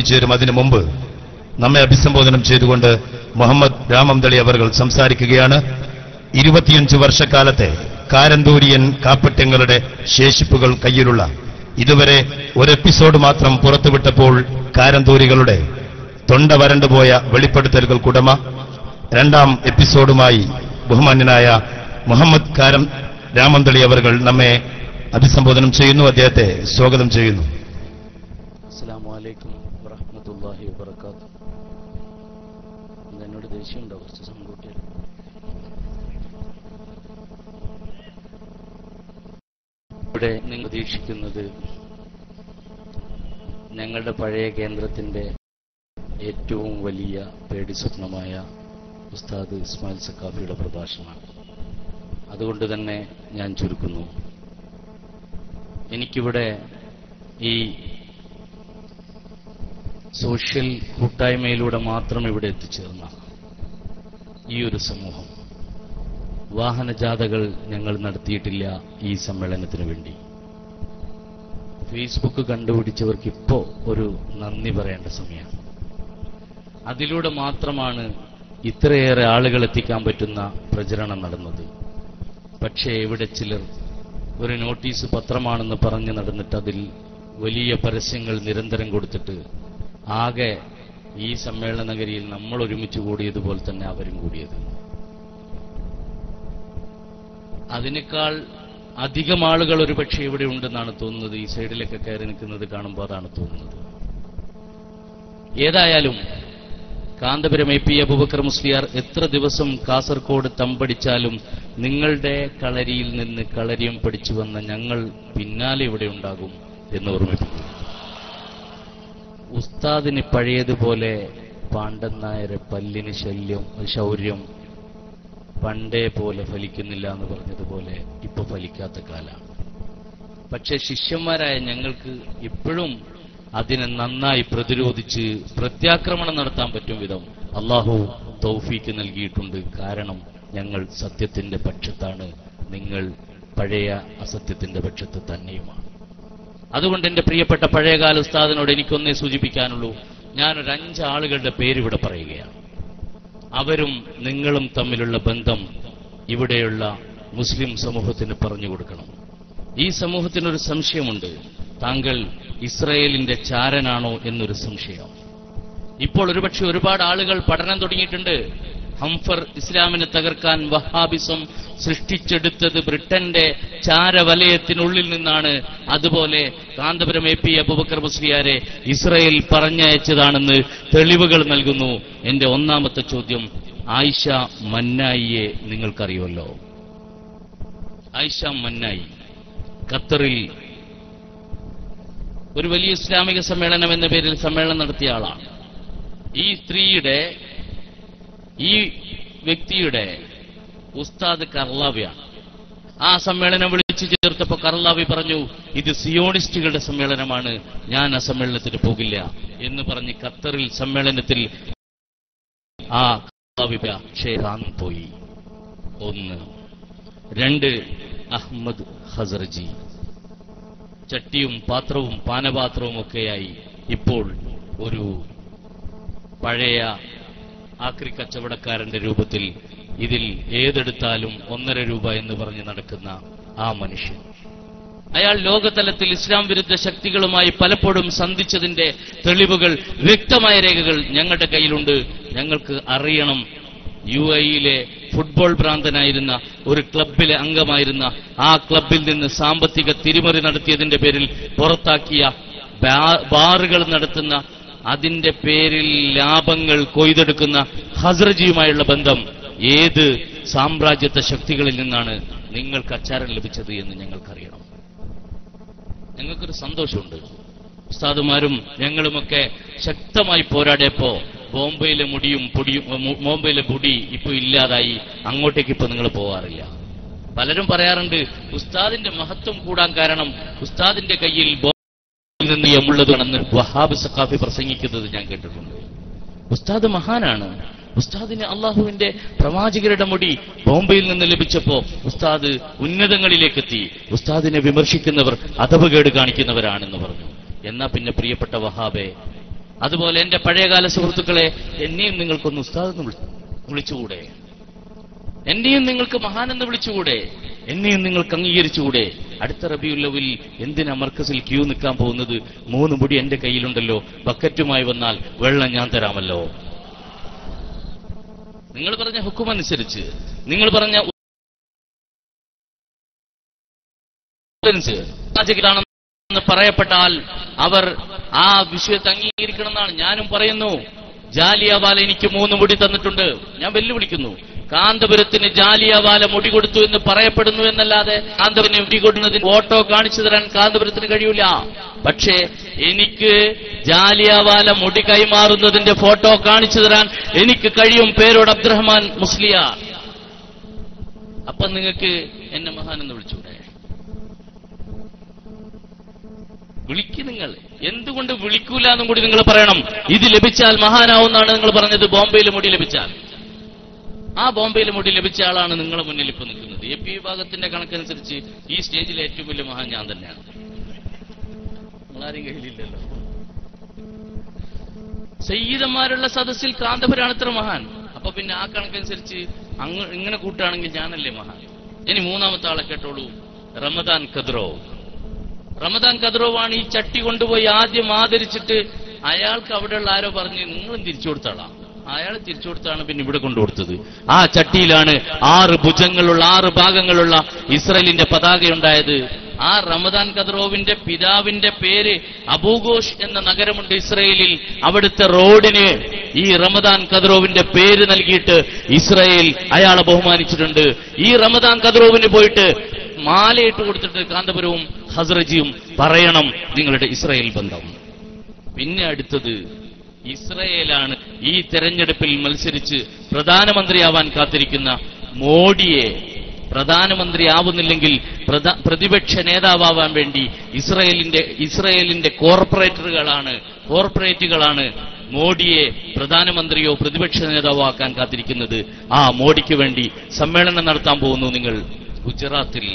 എത്തിച്ചേരും അതിനു മുമ്പ് നമ്മെ അഭിസംബോധനം ചെയ്തുകൊണ്ട് മുഹമ്മദ് രാമംതളി അവർ സംസാരിക്കുകയാണ് ഇരുപത്തിയഞ്ച് വർഷക്കാലത്തെ കാരന്തൂരിയൻ കാപ്പറ്റ്യങ്ങളുടെ ശേഷിപ്പുകൾ കയ്യിലുള്ള ഇതുവരെ ഒരു എപ്പിസോഡ് മാത്രം പുറത്തുവിട്ടപ്പോൾ കാരന്തൂരികളുടെ തൊണ്ട വരണ്ടുപോയ വെളിപ്പെടുത്തലുകൾക്കുടമ രണ്ടാം എപ്പിസോഡുമായി ബഹുമാന്യനായ മുഹമ്മദ് കാരം രാമന്തളി അവർ നമ്മെ അഭിസംബോധനം ചെയ്യുന്നു അദ്ദേഹത്തെ സ്വാഗതം ചെയ്യുന്നു അസ്സലാമു അലൈക്കും വറഹ്മത്തുള്ളാഹി വബറകാതുഹു എന്താ എന്നോട് ദേഷ്യമുണ്ടോ കുറച്ച് സങ്കൂട്ടിയാൽ ഇവിടെ നിങ്ങൾ പ്രതീക്ഷിക്കുന്നത് ഞങ്ങളുടെ പഴയ കേന്ദ്രത്തിന്റെ ഏറ്റവും വലിയ പേടി സ്വപ്നമായ ഉസ്താദ് ഇസ്മായിൽ സക്കാഫിയുടെ പ്രഭാഷണമാണ് അതുകൊണ്ട് തന്നെ ഞാൻ ചുരുക്കുന്നു എനിക്കിവിടെ ഈ സോഷ്യൽ കൂട്ടായ്മയിലൂടെ മാത്രം ഇവിടെ എത്തിച്ചേർന്ന ഈ ഒരു സമൂഹം വാഹനജാഥകൾ ഞങ്ങൾ നടത്തിയിട്ടില്ല ഈ സമ്മേളനത്തിന് വേണ്ടി ഫേസ്ബുക്ക് കണ്ടുപിടിച്ചവർക്ക് ഇപ്പോ ഒരു നന്ദി പറയേണ്ട സമയമാണ് അതിലൂടെ മാത്രമാണ് ഇത്രയേറെ ആളുകൾ എത്തിക്കാൻ പറ്റുന്ന പ്രചരണം നടന്നത് പക്ഷേ ഇവിടെ ചിലർ ഒരു നോട്ടീസ് പത്രമാണെന്ന് പറഞ്ഞു നടന്നിട്ട് അതിൽ വലിയ പരസ്യങ്ങൾ നിരന്തരം കൊടുത്തിട്ട് ആകെ ഈ സമ്മേളന നഗരിയിൽ നമ്മൾ ഒരുമിച്ച് കൂടിയതുപോലെ തന്നെ അവരും കൂടിയത് അതിനേക്കാൾ അധികം ആളുകൾ ഒരുപക്ഷെ ഇവിടെ ഉണ്ടെന്നാണ് തോന്നുന്നത് ഈ സൈഡിലൊക്കെ കയറി നിൽക്കുന്നത് കാണുമ്പോൾ അതാണ് തോന്നുന്നത് ഏതായാലും കാന്തപുരം എ പി അബുബക്കർ മുസ്ലിയാർ എത്ര ദിവസം കാസർഗോഡ് തമ്പടിച്ചാലും നിങ്ങളുടെ കളരിയിൽ നിന്ന് കളരിയം പഠിച്ചു വന്ന ഞങ്ങൾ പിന്നാലെ ഇവിടെ ഉണ്ടാകും എന്ന് ഓർമ്മിപ്പിക്കുന്നു ഉസ്താദിന് പഴയതുപോലെ പാണ്ഡൻ നായരെ പല്ലിന് ശല്യം ശൗര്യം പണ്ടേ പോലെ ഫലിക്കുന്നില്ല എന്ന് പറഞ്ഞതുപോലെ ഇപ്പൊ ഫലിക്കാത്ത കാലാണ് പക്ഷെ ശിഷ്യന്മാരായ ഞങ്ങൾക്ക് ഇപ്പോഴും അതിനെ നന്നായി പ്രതിരോധിച്ച് പ്രത്യാക്രമണം നടത്താൻ പറ്റും വിധം അള്ളാഹു തൗഫീക്ക് നൽകിയിട്ടുണ്ട് കാരണം ഞങ്ങൾ സത്യത്തിന്റെ പക്ഷത്താണ് നിങ്ങൾ പഴയ അസത്യത്തിന്റെ പക്ഷത്ത് തന്നെയുമാണ് അതുകൊണ്ട് എന്റെ പ്രിയപ്പെട്ട പഴയകാല ഉസ്താദിനോട് എനിക്കൊന്നേ സൂചിപ്പിക്കാനുള്ളൂ ഞാനൊരു അഞ്ചാളുകളുടെ പേര് ഇവിടെ പറയുകയാണ് അവരും നിങ്ങളും തമ്മിലുള്ള ബന്ധം ഇവിടെയുള്ള മുസ്ലിം സമൂഹത്തിന് പറഞ്ഞു കൊടുക്കണം ഈ സമൂഹത്തിനൊരു സംശയമുണ്ട് താങ്കൾ ഇസ്രയേലിന്റെ ചാരനാണോ എന്നൊരു സംശയം ഇപ്പോൾ ഒരുപക്ഷെ ഒരുപാട് ആളുകൾ പഠനം തുടങ്ങിയിട്ടുണ്ട് ഹംഫർ ഇസ്ലാമിനെ തകർക്കാൻ വഹാബിസം സൃഷ്ടിച്ചെടുത്തത് ബ്രിട്ടന്റെ ചാരവലയത്തിനുള്ളിൽ നിന്നാണ് അതുപോലെ കാന്തപുരം എ പി അബുബക്കർ മുസ്ലിയാരെ ഇസ്രയേൽ പറഞ്ഞയച്ചതാണെന്ന് തെളിവുകൾ നൽകുന്നു എന്റെ ഒന്നാമത്തെ ചോദ്യം ആയിഷ മന്നായിയെ നിങ്ങൾക്കറിയുമല്ലോ ആയിഷ മന്നായി ഖത്തറിൽ ഒരു വലിയ ഇസ്ലാമിക സമ്മേളനം എന്ന പേരിൽ സമ്മേളനം നടത്തിയ ആളാണ് ഈ സ്ത്രീയുടെ ഈ വ്യക്തിയുടെ ഉസ്താദ് കർലാവിയാണ് ആ സമ്മേളനം വിളിച്ചു ചേർത്തപ്പോ കർലാവി പറഞ്ഞു ഇത് സിയോണിസ്റ്റുകളുടെ സമ്മേളനമാണ് ഞാൻ ആ സമ്മേളനത്തിന് പോകില്ല എന്ന് പറഞ്ഞ് ഖത്തറിൽ സമ്മേളനത്തിൽ ആ കർലാവി ഷെയ്ഖാൻ പോയി ഒന്ന് രണ്ട് അഹമ്മദ് ഹസർജി ചട്ടിയും പാത്രവും പാനപാത്രവും ഒക്കെയായി ഇപ്പോൾ ഒരു പഴയ ആക്രി കച്ചവടക്കാരന്റെ രൂപത്തിൽ ഇതിൽ ഏതെടുത്താലും ഒന്നര രൂപ എന്ന് പറഞ്ഞ് നടക്കുന്ന ആ മനുഷ്യൻ അയാൾ ലോകതലത്തിൽ ഇസ്ലാം വിരുദ്ധ ശക്തികളുമായി പലപ്പോഴും സന്ധിച്ചതിന്റെ തെളിവുകൾ വ്യക്തമായ രേഖകൾ ഞങ്ങളുടെ കയ്യിലുണ്ട് ഞങ്ങൾക്ക് അറിയണം യു എയിലെ ഫുട്ബോൾ ഭ്രാന്തനായിരുന്ന ഒരു ക്ലബിലെ അംഗമായിരുന്ന ആ ക്ലബിൽ നിന്ന് സാമ്പത്തിക തിരിമറി നടത്തിയതിന്റെ പേരിൽ പുറത്താക്കിയ ബാ- ബാറുകൾ നടത്തുന്ന അതിന്റെ പേരിൽ ലാഭങ്ങൾ കൊയ്തെടുക്കുന്ന ഹസ്രജിയുമായുള്ള ബന്ധം ഏത് സാമ്രാജ്യത്വ ശക്തികളിൽ നിന്നാണ് നിങ്ങൾക്ക് അച്ചാരം ലഭിച്ചത് എന്ന് ഞങ്ങൾക്കറിയണം ഞങ്ങൾക്കൊരു സന്തോഷമുണ്ട് ഉസ്താദുമാരും ഞങ്ങളുമൊക്കെ ശക്തമായി പോരാടിയപ്പോ ബോംബെയിലെ മുടിയും പൊടിയും മു- ബോംബെയിലെ പൊടി ഇപ്പൊ ഇല്ലാതായി അങ്ങോട്ടേക്ക് ഇപ്പൊ നിങ്ങൾ പോവാറില്ല പലരും പറയാറുണ്ട് ഉസ്താദിന്റെ മഹത്വം കൂടാൻ കാരണം ഉസ്താദിന്റെ കയ്യിൽ ബോംബെയിൽ നിന്ന് എമുള്ളതാണെന്ന് വഹാബ് സഖാഫി പ്രസംഗിക്കുന്നത് ഞാൻ കേട്ടിട്ടുണ്ട് ഉസ്താദ് മഹാനാണ് ഉസ്താദിന് അള്ളാഹുവിന്റെ പ്രവാചകരുടെ മുടി ബോംബെയിൽ നിന്ന് ലഭിച്ചപ്പോ ഉസ്താദ് ഉന്നതങ്ങളിലേക്കെത്തി ഉസ്താദിനെ വിമർശിക്കുന്നവർ അതവുകേട് കാണിക്കുന്നവരാണെന്ന് പറഞ്ഞു എന്നാ പിന്നെ പ്രിയപ്പെട്ട വഹാബെ അതുപോലെ എന്റെ പഴയകാല സുഹൃത്തുക്കളെ എന്നെയും നിങ്ങൾക്കൊന്ന് ഉസ്താദെന്ന് വിളി- വിളിച്ചുകൂടെ എന്നെയും നിങ്ങൾക്ക് മഹാനെന്ന് വിളിച്ചുകൂടെ എന്നെയും നിങ്ങൾക്ക് അംഗീകരിച്ചുകൂടെ അടുത്ത റബിയുല്ലവിൽ എന്തിനാ മർക്കസിൽ ക്യൂ നിൽക്കാൻ പോകുന്നത് മൂന്ന് മുടി എന്റെ കയ്യിലുണ്ടല്ലോ ബക്കറ്റുമായി വന്നാൽ വെള്ളം ഞാൻ തരാമല്ലോ നിങ്ങൾ പറഞ്ഞ ഹുക്കുമനുസരിച്ച് നിങ്ങൾ പറഞ്ഞ ാണെന്ന് പറയപ്പെട്ടാൽ അവർ ആ വിഷയത്തെ അംഗീകരിക്കണമെന്നാണ് ഞാനും പറയുന്നു ജാലിയവാല എനിക്ക് മൂന്ന് മുടി തന്നിട്ടുണ്ട് ഞാൻ വെല്ലുവിളിക്കുന്നു കാന്തപുരത്തിന് ജാലിയവാല മുടി കൊടുത്തു എന്ന് പറയപ്പെടുന്നു എന്നല്ലാതെ കാന്തപുരത്തിന് മുടി കൊടുക്കുന്നതിന് ഫോട്ടോ കാണിച്ചു തരാൻ കാന്തപുരത്തിന് കഴിയൂല പക്ഷേ എനിക്ക് ജാലിയവാല മുടി കൈമാറുന്നതിന്റെ ഫോട്ടോ കാണിച്ചു തരാൻ എനിക്ക് കഴിയും പേരോട് അബ്ദുറഹ്മാൻ മുസ്ലിയാർ അപ്പൊ നിങ്ങൾക്ക് എന്നെ മഹാൻ എന്ന് വിളിച്ചൂടെ വിളിക്ക് നിങ്ങൾ എന്തുകൊണ്ട് വിളിക്കൂല എന്നും കൂടി നിങ്ങൾ പറയണം ഇത് ലഭിച്ചാൽ മഹാനാവുന്നാണ് നിങ്ങൾ പറഞ്ഞത് ബോംബെയിൽ മുടി ലഭിച്ചാൽ ആ ബോംബെയിൽ മുടി ലഭിച്ച ആളാണ് നിങ്ങളെ മുന്നിൽ ഇപ്പൊ നിൽക്കുന്നത് എ പി വിഭാഗത്തിന്റെ കണക്കനുസരിച്ച് ഈ സ്റ്റേജിലെ ഏറ്റവും വലിയ മഹാൻ ഞാൻ തന്നെയാണ് നിങ്ങളാരും കയ്യിലില്ലല്ലോ സയ്യിദന്മാരുള്ള സദസ്സിൽ കാന്തപുരാണ് ഇത്ര മഹാൻ അപ്പൊ പിന്നെ ആ കണക്കനുസരിച്ച് അങ്ങ് ഇങ്ങനെ കൂട്ടുകയാണെങ്കിൽ ഞാനല്ലേ മഹാൻ ഇനി മൂന്നാമത്തെ ആളെ കേട്ടോളൂ റമദാൻ ഖദ്രോ റമദാൻ ഖദ്രോവാണ് ഈ ചട്ടി കൊണ്ടുപോയി ആദ്യം ആദരിച്ചിട്ട് അയാൾക്ക് അവിടെയുള്ള ആരോ പറഞ്ഞ് നിങ്ങളും തിരിച്ചു കൊടുത്താളാ അയാൾ തിരിച്ചു കൊടുത്താണ് പിന്നെ ഇവിടെ കൊണ്ടുകൊടുത്തത് ആ ചട്ടിയിലാണ് ആറ് ഭുജങ്ങളുള്ള ആറ് ഭാഗങ്ങളുള്ള ഇസ്രയേലിന്റെ പതാകയുണ്ടായത് ആ റമദാൻ ഖദ്രോവിന്റെ പിതാവിന്റെ പേര് അബൂഗോഷ് എന്ന നഗരമുണ്ട് ഇസ്രയേലിൽ അവിടുത്തെ റോഡിന് ഈ റമദാൻ ഖദ്രോവിന്റെ പേര് നൽകിയിട്ട് ഇസ്രയേൽ അയാളെ ബഹുമാനിച്ചിട്ടുണ്ട് ഈ റമദാൻ ഖദ്രോവിന് പോയിട്ട് മാലയിട്ട് കൊടുത്തിട്ട് കാന്തപുരവും ഹസ്രജിയും പറയണം നിങ്ങളുടെ ഇസ്രയേൽ ബന്ധം പിന്നെ അടുത്തത് ഇസ്രയേലാണ് ഈ തെരഞ്ഞെടുപ്പിൽ മത്സരിച്ച് പ്രധാനമന്ത്രിയാവാൻ കാത്തിരിക്കുന്ന മോഡിയെ പ്രധാനമന്ത്രിയാവുന്നില്ലെങ്കിൽ പ്രധ- പ്രതിപക്ഷ നേതാവാൻ വേണ്ടി ഇസ്രയേലിന്റെ ഇസ്രയേലിന്റെ കോർപ്പറേറ്ററുകളാണ് കോർപ്പറേറ്റുകളാണ് മോഡിയെ പ്രധാനമന്ത്രിയോ പ്രതിപക്ഷ നേതാവോ ആക്കാൻ കാത്തിരിക്കുന്നത് ആ മോഡിക്ക് വേണ്ടി സമ്മേളനം നടത്താൻ പോകുന്നു നിങ്ങൾ ഗുജറാത്തിൽ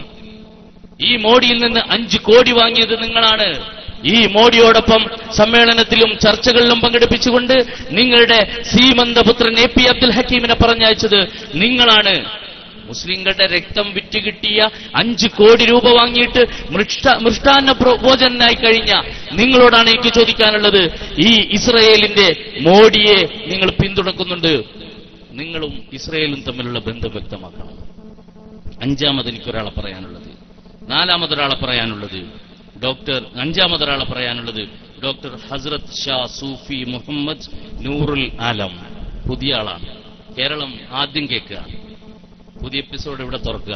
ഈ മോഡിയിൽ നിന്ന് അഞ്ച് കോടി വാങ്ങിയത് നിങ്ങളാണ് ഈ മോഡിയോടൊപ്പം സമ്മേളനത്തിലും ചർച്ചകളിലും പങ്കെടുപ്പിച്ചുകൊണ്ട് നിങ്ങളുടെ സീമന്തപുത്രൻ എ പി അബ്ദുൽ ഹക്കീമിനെ പറഞ്ഞയച്ചത് നിങ്ങളാണ് മുസ്ലിങ്ങളുടെ രക്തം വിറ്റ് കിട്ടിയ അഞ്ച് കോടി രൂപ വാങ്ങിയിട്ട് മൃഷ്ട മൃഷ്ടാന്ന പ്രോ- ഭോജനായി കഴിഞ്ഞ നിങ്ങളോടാണ് എനിക്ക് ചോദിക്കാനുള്ളത് ഈ ഇസ്രയേലിന്റെ മോഡിയെ നിങ്ങൾ പിന്തുണക്കുന്നുണ്ട് നിങ്ങളും ഇസ്രയേലും തമ്മിലുള്ള ബന്ധം വ്യക്തമാക്കണം അഞ്ചാമത് എനിക്കൊരാളെ പറയാനുള്ളത് നാലാമതൊരാളെ പറയാനുള്ളത് ഡോക്ടർ അഞ്ചാമതൊരാളെ പറയാനുള്ളത് ഡോക്ടർ ഹസ്രത് ഷാ സൂഫി മുഹമ്മദ് നൂറുൽ ആലം പുതിയ ആളാണ് കേരളം ആദ്യം കേൾക്കുക പുതിയ എപ്പിസോഡ് ഇവിടെ തുറക്കുക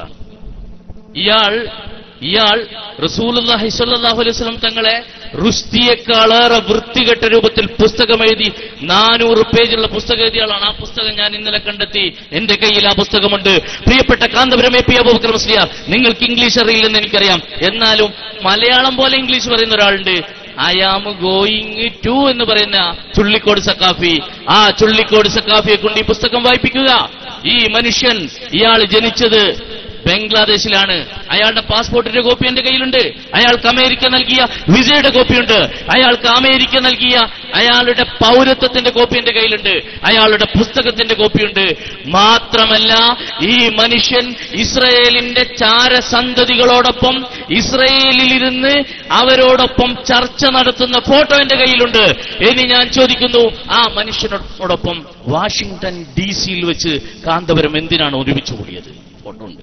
ഇയാൾ ഇയാൾ റസൂലുള്ളാഹി സ്വല്ലല്ലാഹു അലൈഹി വസല്ലം തങ്ങളെ റുസ്തിയേക്കാളേറെ വൃത്തികെട്ട രൂപത്തിൽ പുസ്തകം എഴുതി നാനൂറ് പേജുള്ള പുസ്തകം എഴുതിയ ആളാണ് ആ പുസ്തകം ഞാൻ ഇന്നലെ കണ്ടെത്തി എന്റെ കയ്യിൽ ആ പുസ്തകമുണ്ട് പ്രിയപ്പെട്ട കാന്തപുരം എ പി അബൂബക്കർ മുസ്ലിയാർ നിങ്ങൾക്ക് ഇംഗ്ലീഷ് അറിയില്ലെന്ന് എനിക്കറിയാം എന്നാലും മലയാളം പോലെ ഇംഗ്ലീഷ് പറയുന്ന ഒരാളുണ്ട് ഐ ആം ഗോയിങ് ടു എന്ന് പറയുന്ന ചുള്ളിക്കോട് സക്കാഫി ആ ചുള്ളിക്കോട് സക്കാഫിയെ കൊണ്ട് ഈ പുസ്തകം വായിപ്പിക്കുക ഈ മനുഷ്യൻ ഇയാൾ ജനിച്ചത് ബംഗ്ലാദേശിലാണ് അയാളുടെ പാസ്പോർട്ടിന്റെ കോപ്പി എന്റെ കയ്യിലുണ്ട് അയാൾക്ക് അമേരിക്ക നൽകിയ വിസയുടെ കോപ്പിയുണ്ട് അയാൾക്ക് അമേരിക്ക നൽകിയ അയാളുടെ പൗരത്വത്തിന്റെ കോപ്പി എന്റെ കയ്യിലുണ്ട് അയാളുടെ പുസ്തകത്തിന്റെ കോപ്പിയുണ്ട് മാത്രമല്ല ഈ മനുഷ്യൻ ഇസ്രയേലിന്റെ ചാരസന്തതികളോടൊപ്പം ഇസ്രയേലിൽ ഇരുന്ന് അവരോടൊപ്പം ചർച്ച നടത്തുന്ന ഫോട്ടോ എന്റെ കയ്യിലുണ്ട് ഇനി ഞാൻ ചോദിക്കുന്നു ആ മനുഷ്യനോടൊപ്പം വാഷിംഗ്ടൺ ഡി സിയിൽ വെച്ച് കാന്തപുരം എന്തിനാണ് ഒരുമിച്ച് കൂടിയത് ഫോട്ടോ ഉണ്ട്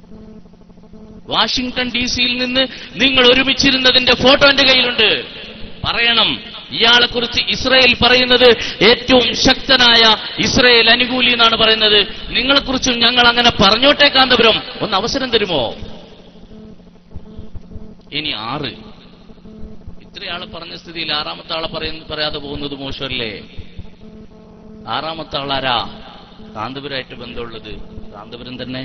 വാഷിംഗ്ടൺ ഡി സിയിൽ നിന്ന് നിങ്ങൾ ഒരുമിച്ചിരുന്നതിന്റെ ഫോട്ടോ എന്റെ കയ്യിലുണ്ട് പറയണം ഇയാളെ കുറിച്ച് ഇസ്രയേൽ പറയുന്നത് ഏറ്റവും ശക്തനായ ഇസ്രയേൽ അനുകൂലി എന്നാണ് പറയുന്നത് നിങ്ങളെക്കുറിച്ചും ഞങ്ങൾ അങ്ങനെ പറഞ്ഞോട്ടെ കാന്തപുരം ഒന്ന് അവസരം തരുമോ ഇനി ആറ് ഇത്രയാളെ പറഞ്ഞ സ്ഥിതിയിൽ ആറാമത്തെ ആളെ പറയുന്ന പറയാതെ പോകുന്നത് മോശമല്ലേ ആറാമത്തെ ആളാരാ കാന്തപുരമായിട്ട് ബന്ധമുള്ളത് കാന്തപുരം തന്നെ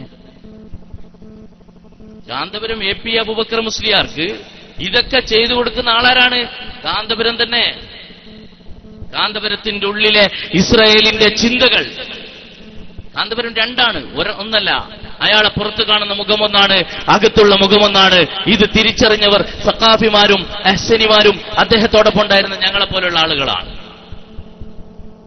കാന്തപുരം എ പി അബുബക്കർ മുസ്ലിയാർക്ക് ഇതൊക്കെ ചെയ്തു കൊടുക്കുന്ന ആളാരാണ് കാന്തപുരം തന്നെ കാന്തപുരത്തിന്റെ ഉള്ളിലെ ഇസ്രായേലിന്റെ ചിന്തകൾ കാന്തപുരം രണ്ടാണ് ഒരു ഒന്നല്ല അയാളെ പുറത്ത് കാണുന്ന മുഖമൊന്നാണ് അകത്തുള്ള മുഖമൊന്നാണ് ഇത് തിരിച്ചറിഞ്ഞവർ സക്കാഫിമാരും അഹ്സനിമാരും അദ്ദേഹത്തോടൊപ്പം ഉണ്ടായിരുന്ന ഞങ്ങളെ പോലുള്ള ആളുകളാണ്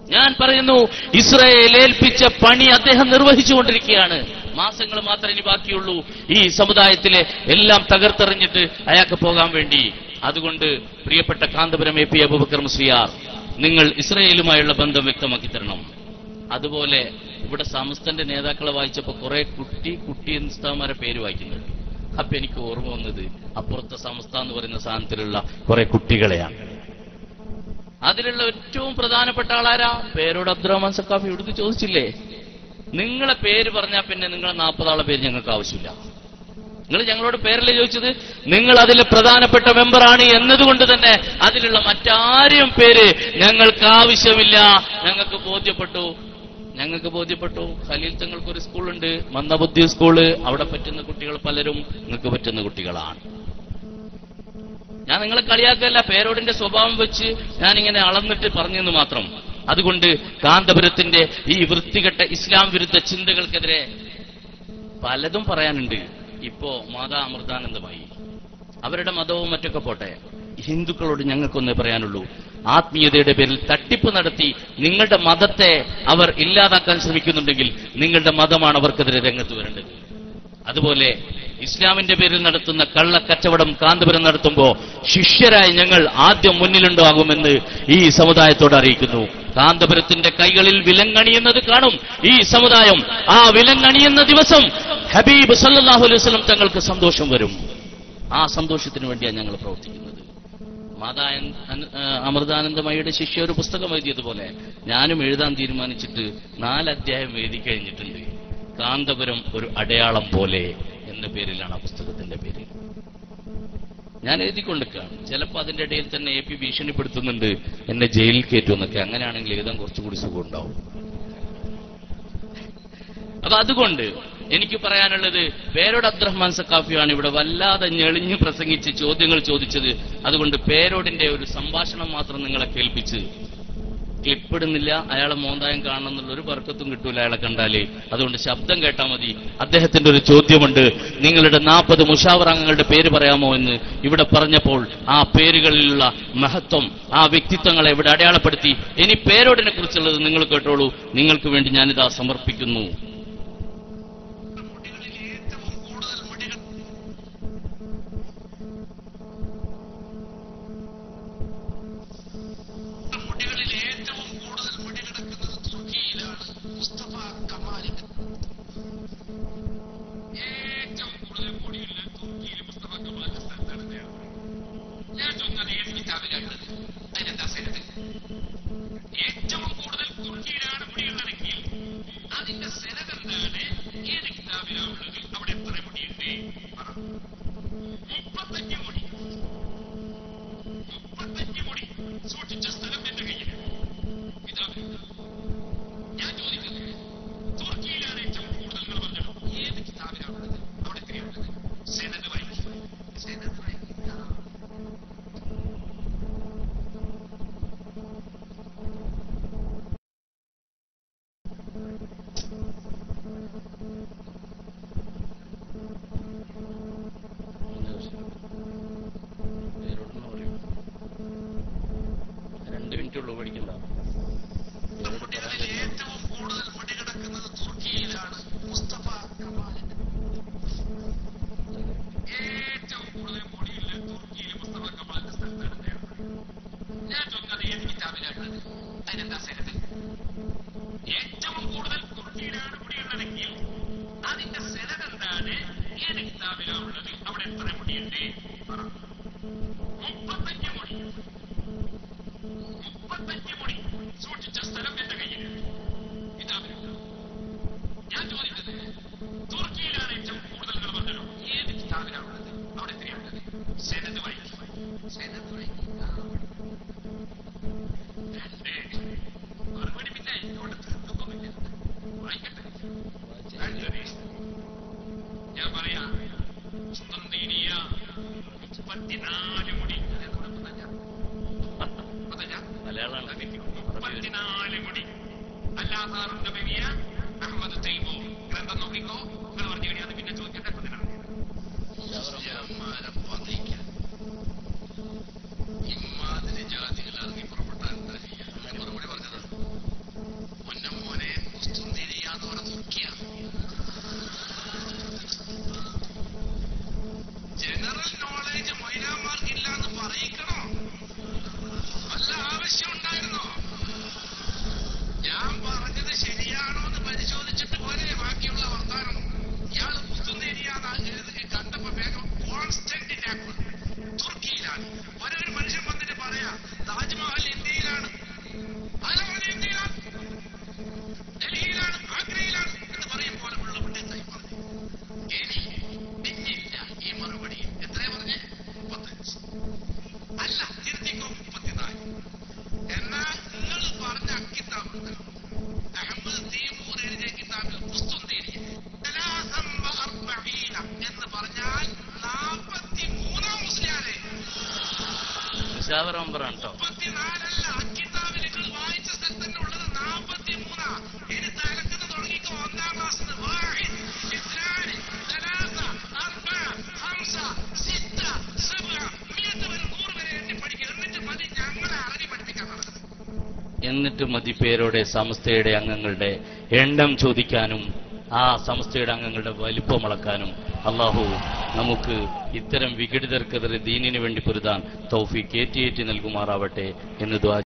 ഞാൻ പറയുന്നു ഇസ്രയേൽ ഏൽപ്പിച്ച പണി അദ്ദേഹം നിർവഹിച്ചുകൊണ്ടിരിക്കുകയാണ് മാസങ്ങൾ മാത്രമേ ഇനി ബാക്കിയുള്ളൂ ഈ സമുദായത്തിലെ എല്ലാം തകർത്തെറിഞ്ഞിട്ട് അയാൾക്ക് പോകാൻ വേണ്ടി അതുകൊണ്ട് പ്രിയപ്പെട്ട കാന്തപുരം എ പി അബുബക്കർ മുസ്ലിയാർ നിങ്ങൾ ഇസ്രയേലുമായുള്ള ബന്ധം വ്യക്തമാക്കി തരണം അതുപോലെ ഇവിടെ സമസ്തന്റെ നേതാക്കളെ വായിച്ചപ്പോ കുറെ കുട്ടി കുട്ടി ഉസ്താമാരെ പേര് വായിക്കുന്നുണ്ട് അപ്പൊ എനിക്ക് ഓർമ്മ വന്നത് അപ്പുറത്തെ സമസ്ത എന്ന് പറയുന്ന സാധനത്തിലുള്ള കുറെ കുട്ടികളെയാണ് അതിലുള്ള ഏറ്റവും പ്രധാനപ്പെട്ട ആളാരാ പേരോട് അബ്ദുറഹ്മാൻ സക്കാഫി എടുത്ത് ചോദിച്ചില്ലേ നിങ്ങളെ പേര് പറഞ്ഞാൽ പിന്നെ നിങ്ങളെ നാൽപ്പതാളെ പേര് ഞങ്ങൾക്ക് ആവശ്യമില്ല നിങ്ങൾ ഞങ്ങളോട് പേരല്ലേ ചോദിച്ചത് നിങ്ങൾ അതിലെ പ്രധാനപ്പെട്ട മെമ്പറാണ് എന്നതുകൊണ്ട് തന്നെ അതിലുള്ള മറ്റാരെയും പേര് ഞങ്ങൾക്ക് ആവശ്യമില്ല ഞങ്ങൾക്ക് ബോധ്യപ്പെട്ടു ഞങ്ങൾക്ക് ബോധ്യപ്പെട്ടു ഖലീൽ തങ്ങൾക്ക് ഒരു സ്കൂളുണ്ട് മന്ദബുദ്ധി സ്കൂള് അവിടെ പറ്റുന്ന കുട്ടികൾ പലരും നിങ്ങൾക്ക് പറ്റുന്ന കുട്ടികളാണ് ഞാൻ നിങ്ങളെ കളിയാക്കല്ല പേരോടിന്റെ സ്വഭാവം വെച്ച് ഞാൻ ഇങ്ങനെ അളന്നിട്ട് പറഞ്ഞെന്ന് മാത്രം അതുകൊണ്ട് കാന്തപുരത്തിന്റെ ഈ വൃത്തികെട്ട ഇസ്ലാം വിരുദ്ധ ചിന്തകൾക്കെതിരെ പലതും പറയാനുണ്ട് ഇപ്പോ മാതാ അമൃതാനന്ദമായി അവരുടെ മതവും മറ്റൊക്കെ പോട്ടെ ഹിന്ദുക്കളോട് ഞങ്ങൾക്കൊന്നേ പറയാനുള്ളൂ ആത്മീയതയുടെ പേരിൽ തട്ടിപ്പ് നടത്തി നിങ്ങളുടെ മതത്തെ അവർ ഇല്ലാതാക്കാൻ ശ്രമിക്കുന്നുണ്ടെങ്കിൽ നിങ്ങളുടെ മതമാണ് അവർക്കെതിരെ രംഗത്ത് വരേണ്ടത് അതുപോലെ ഇസ്ലാമിന്റെ പേരിൽ നടത്തുന്ന കള്ളക്കച്ചവടം കാന്തപുരം നടത്തുമ്പോ ശിഷ്യരായി ഞങ്ങൾ ആദ്യം മുന്നിലുണ്ടാകുമെന്ന് ഈ സമുദായത്തോട് അറിയിക്കുന്നു കാന്തപുരത്തിന്റെ കൈകളിൽ വിലങ്ങണിയുന്നത് കാണും ഈ സമുദായം ആ വിലങ്ങണിയുന്ന ദിവസം ഹബീബ് സല്ലല്ലാഹു അലൈഹി വസല്ലം തങ്ങൾക്ക് സന്തോഷം വരും ആ സന്തോഷത്തിന് വേണ്ടിയാണ് ഞങ്ങൾ പ്രവർത്തിക്കുന്നത് മാതാ അമൃതാനന്ദമയുടെ ശിഷ്യ ഒരു പുസ്തകം എഴുതിയതുപോലെ ഞാനും എഴുതാൻ തീരുമാനിച്ചിട്ട് നാലധ്യായം എഴുതി കഴിഞ്ഞിട്ടുണ്ട് കാന്തപുരം ഒരു അടയാളം പോലെ എന്ന പേരിലാണ് ആ പുസ്തകത്തിന്റെ പേര് ഞാൻ എഴുതിക്കൊണ്ടിരിക്കുകയാണ് ചിലപ്പോൾ അതിന്റെ ഇടയിൽ തന്നെ എ പി ഭീഷണിപ്പെടുത്തുന്നുണ്ട് എന്നെ ജയിലിൽ കയറ്റുമെന്നൊക്കെ അങ്ങനെയാണെങ്കിൽ എഴുതാൻ കുറച്ചുകൂടി സുഖം ഉണ്ടാവും അപ്പൊ അതുകൊണ്ട് എനിക്ക് പറയാനുള്ളത് പേരോട് അബ്ദുറഹ്മാൻ സക്കാഫിയാണ് ഇവിടെ വല്ലാതെ ഞെളിഞ്ഞ് പ്രസംഗിച്ച് ചോദ്യങ്ങൾ ചോദിച്ചത് അതുകൊണ്ട് പേരോടിന്റെ ഒരു സംഭാഷണം മാത്രം നിങ്ങളെ കേൾപ്പിച്ച് ക്ലിപ്പിടുന്നില്ല അയാളെ മോന്തായം കാണണം എന്നുള്ള ഒരു വർക്കത്തും കിട്ടൂല അയാളെ കണ്ടാല് അതുകൊണ്ട് ശബ്ദം കേട്ടാൽ മതി അദ്ദേഹത്തിന്റെ ഒരു ചോദ്യമുണ്ട് നിങ്ങളുടെ നാൽപ്പത് മുഷാവറാംഗങ്ങളുടെ പേര് പറയാമോ എന്ന് ഇവിടെ പറഞ്ഞപ്പോൾ ആ പേരുകളിലുള്ള മഹത്വം ആ വ്യക്തിത്വങ്ങളെ ഇവിടെ അടയാളപ്പെടുത്തി ഇനി പേരോടിനെ കുറിച്ചുള്ളത് നിങ്ങൾ കേട്ടോളൂ നിങ്ങൾക്ക് വേണ്ടി ഞാനിതാ സമർപ്പിക്കുന്നു മുടികളിൽ ഏറ്റവും കൂടുതൽ മുടി കിടക്കുന്നത് തുർക്കിയിലാണ് മുസ്തഫ കമാലിന് ഏറ്റവും കൂടുതൽ മുടിയുള്ള തുർക്കിയിൽ മുസ്തഫ കമാലിന്റെ സ്ഥലത്താണ് അദ്ദേഹം. ഞാൻ ചോദിക്കുന്നത് ഏത് കിതാബിലാണുള്ളത് അതിനെന്താ സനത് ഏറ്റവും കൂടുതൽ തുർക്കിയിലാണ് മുടിയുള്ളതെങ്കിൽ അതിന്റെ സനത് എന്താണ് ഏത് കിതാബിലാണുള്ളത് അവിടെ എത്ര മുടിയുണ്ട് പറ മുപ്പത്തഞ്ച് മുടി മുപ്പത്തഞ്ച് മുടി സൂക്ഷിച്ച സ്ഥലം എന്റെ കയ്യിൽ ഇതാണ് ഞാൻ ചോദിക്കുന്നത് തുർക്കിയിലാണ് ഏറ്റവും കൂടുതൽ നിങ്ങൾ പറഞ്ഞല്ലോ ഏത് കിതാബിലാണുള്ളത് അവിടെ എത്രയാണുള്ളത് സേനത് വായിക്കും സേനത് വായിക്കും രണ്ട് മിനിറ്റ് ഉള്ളൂ പഠിക്കണ്ട മുടികളിൽ ഏറ്റവും കൂടുതൽ മുടി കിടക്കുന്നത് തുർക്കിയിലാണ് മുസ്തഫ കമാലിന് ഏറ്റവും കൂടുതൽ മുടിയുള്ള തുർക്കിയിൽ മുസ്തഫ കമാലിന്റെ സ്ഥലത്താണ് അദ്ദേഹം. ഞാൻ ചോദിക്കുന്നത് ഏത് കിതാബിലാണുള്ളത് അതിനെന്താ സനത് ഏറ്റവും കൂടുതൽ തുർക്കിയിലാണ് മുടിയുള്ളതെങ്കിൽ അതിന്റെ സനത് എന്താണ് ഏത് കിതാബിലാണുള്ളത് അവിടെ എത്ര മുടിയുണ്ട് പറ മുപ്പത്തഞ്ച് മുടി മുപ്പത്തഞ്ച് മുടി സൂക്ഷിച്ച സ്ഥലം എന്റെ കയ്യിൽ കിതാബിലുണ്ട് ഞാൻ ചോദിക്കുന്നത് തുർക്കിയിലാണ് ഏറ്റവും കൂടുതൽ നിങ്ങൾ പറഞ്ഞല്ലോ ഏത് കിതാബിലാണുള്ളത് അവിടെ എത്രയാണുള്ളത് സനത് വായിക്കും സനത് വായിക്കും രണ്ട് മറുപടി പിന്നെ എന്നോട് തീർക്കൊന്നുമില്ല വായിക്കട്ടെ രണ്ടത്. ഞാൻ പറയാം സുന്ദീനിയ മുപ്പത്തിനാല് മുടി അതെന്നോട് മുപ്പത്തഞ്ചാ മുപ്പത്തഞ്ചാ മലയാളമാണ് മുപ്പത്തിനാല് മുടി അല്ലാതാറുണ്ട് ബലിയ അഹമ്മദ് തൈമൂർ ഗ്രന്ഥം നോക്കിക്കോ നിങ്ങൾ പറഞ്ഞു കഴിഞ്ഞാൽ പിന്നെ ചോദിക്കട്ടെ ഇപ്പൊ നിങ്ങൾ ഇമ്മാതിരി ജാതികൾ ഇറങ്ങി പുറപ്പെട്ടാൽ എന്താ ചെയ്യുക? ഞാൻ മറുപടി പറഞ്ഞതാണ് കിതാബ് നമ്പറാണ് കേട്ടോ മുപ്പത്തിനാലല്ല അക്കിതാബിൽ നിങ്ങൾ വായിച്ച സ്ഥലത്ത് തന്നെ ഉള്ളത് നാൽപ്പത്തിമൂന്നാ ഇനി തലക്കുന്ന തുടങ്ങിക്കോ ഒന്നാം ക്ലാസ് വാഹിദ് ഇസ്നാന് സലാസ അർബ ഹംസ സിത്ത സബ മിയത്ത് വരെ നൂറ് വരെ എണ്ണി പഠിക്കുക എന്നിട്ട് മതി ഞങ്ങളെ അറബി പഠിപ്പിക്കാൻ നടക്കുന്നത് എന്നിട്ട് മതി പേരോടെ സമസ്തയുടെ അംഗങ്ങളുടെ എണ്ണം ചോദിക്കാനും ആ സമസ്തയുടെ അംഗങ്ങളുടെ വലിപ്പം അളക്കാനും അള്ളാഹു നമുക്ക് ഇത്തരം വിഘടിതർക്കെതിരെ ദീനിനു വേണ്ടി പൊരുതാൻ തൗഫീഖ് ഏറ്റിയേറ്റി നൽകുമാറാവട്ടെ എന്ന് ദ്വാ